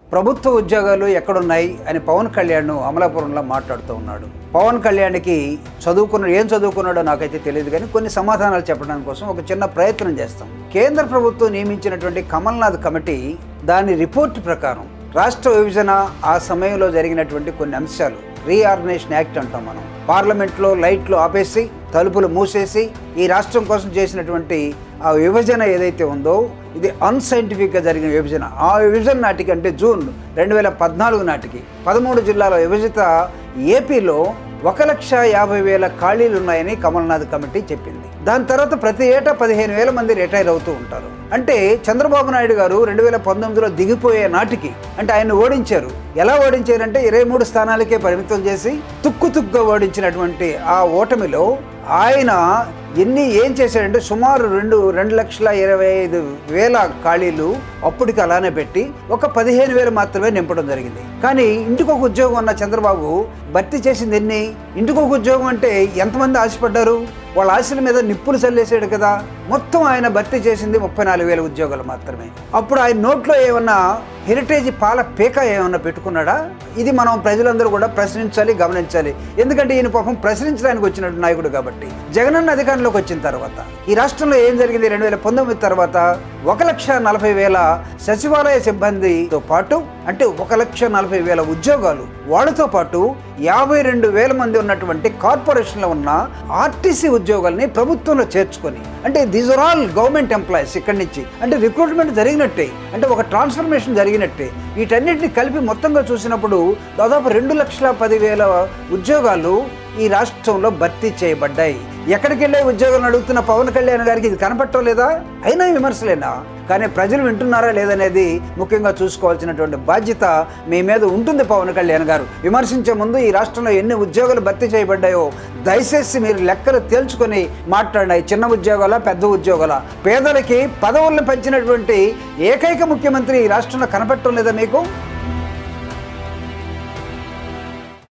ప్రభుత్వ ఉద్యోగాలు ఎక్కడున్నాయి అని పవన్ కళ్యాణ్ అమలాపురంలో మాట్లాడుతూ ఉన్నాడు పవన్ కళ్యాణ్కి చదువుకున్నాడు ఏం చదువుకున్నాడో నాకైతే తెలియదు కానీ కొన్ని సమాధానాలు చెప్పడానికి కోసం ఒక చిన్న ప్రయత్నం చేస్తాం కేంద్ర ప్రభుత్వం నియమించినటువంటి కమల్నాథ్ కమిటీ దాని రిపోర్ట్ ప్రకారం రాష్ట్ర విభజన ఆ సమయంలో జరిగినటువంటి కొన్ని అంశాలు రీఆర్గనైజేషన్ యాక్ట్ అంటాం మనం పార్లమెంట్లో లైట్లు ఆపేసి తలుపులు మూసేసి ఈ రాష్ట్రం కోసం చేసినటువంటి ఆ విభజన ఏదైతే ఉందో ఇది అన్సైంటిఫిక్గా జరిగిన విభజన ఆ విభజన నాటికి అంటే జూన్ రెండు వేల పద్నాలుగు నాటికి పదమూడు జిల్లాల విభజిత ఏపీలో ఒక లక్ష యాభై వేల ఖాళీలు ఉన్నాయని కమల్నాథ్ కమిటీ చెప్పింది దాని తర్వాత ప్రతి ఏటా పదిహేను వేల మంది రిటైర్ అవుతూ ఉంటారు అంటే చంద్రబాబు నాయుడు గారు రెండు వేల పంతొమ్మిదిలో దిగిపోయే నాటికి అంటే ఆయన ఓడించారు ఎలా ఓడించారంటే ఇరవై మూడు స్థానాలకే పరిమితం చేసి తుక్కు తుక్కుగా ఓడించినటువంటి ఆ ఓటమిలో ఆయన ఎన్ని ఏం చేశాడంటే సుమారు రెండు రెండు లక్షల ఇరవై ఐదు వేల ఖాళీలు అప్పటికి అలానే పెట్టి ఒక పదిహేను వేలు మాత్రమే నింపడం జరిగింది కానీ ఇంటికి ఒక ఉద్యోగం ఉన్న చంద్రబాబు భర్తీ చేసింది ఎన్ని ఇంటికి ఒక ఉద్యోగం అంటే ఎంతమంది ఆశపడ్డారు వాళ్ళ ఆశల మీద నిప్పులు చల్లేసాడు కదా మొత్తం ఆయన భర్తీ చేసింది ముప్పై నాలుగు వేల ఉద్యోగాలు మాత్రమే అప్పుడు ఆయన నోట్లో ఏమన్నా హెరిటేజ్ పాల పేక ఏమన్నా పెట్టుకున్నాడా ఇది మనం ప్రజలందరూ కూడా ప్రశ్నించాలి గమనించాలి ఎందుకంటే ఈయన పాపం ప్రశ్నించడానికి వచ్చినట్టు నాయకుడు కాబట్టి జగనన్న అధికారంలోకి వచ్చిన తర్వాత ఈ రాష్ట్రంలో ఏం జరిగింది రెండు వేల పంతొమ్మిది తర్వాత ఒక లక్ష నలభై వేల సచివాలయ సిబ్బందితో పాటు అంటే ఒక లక్ష నలభై వేల ఉద్యోగాలు వాళ్ళతో పాటు యాభై రెండు వేల మంది ఉన్నటువంటి కార్పొరేషన్లో ఉన్న ఆర్టీసీ ఉద్యోగాల్ని ప్రభుత్వంలో చేర్చుకొని అంటే these are all government employees ఇక్కడి నుంచి అంటే రిక్రూట్మెంట్ జరిగినట్టే అంటే ఒక ట్రాన్స్ఫర్మేషన్ జరిగినట్టే వీటన్నిటిని కలిపి మొత్తంగా చూసినప్పుడు దాదాపు రెండు లక్షల పదివేల ఉద్యోగాలు ఈ రాష్ట్రంలో భర్తీ చేయబడ్డాయి ఎక్కడికి వెళ్ళే ఉద్యోగాలను అడుగుతున్న పవన్ కళ్యాణ్ గారికి ఇది కనపడటం లేదా అయినా విమర్శలేనా కానీ ప్రజలు వింటున్నారా లేదనేది ముఖ్యంగా చూసుకోవాల్సినటువంటి బాధ్యత మీ మీద ఉంటుంది పవన్ కళ్యాణ్ గారు విమర్శించే ముందు ఈ రాష్ట్రంలో ఎన్ని ఉద్యోగాలు భర్తీ చేయబడ్డాయో దయచేసి మీరు లెక్కలు తేల్చుకొని మాట్లాడినాయి చిన్న ఉద్యోగాల పెద్ద ఉద్యోగాల పేదలకి పదవులను పెంచినటువంటి ఏకైక ముఖ్యమంత్రి ఈ రాష్ట్రంలో కనపడటం లేదా మీకు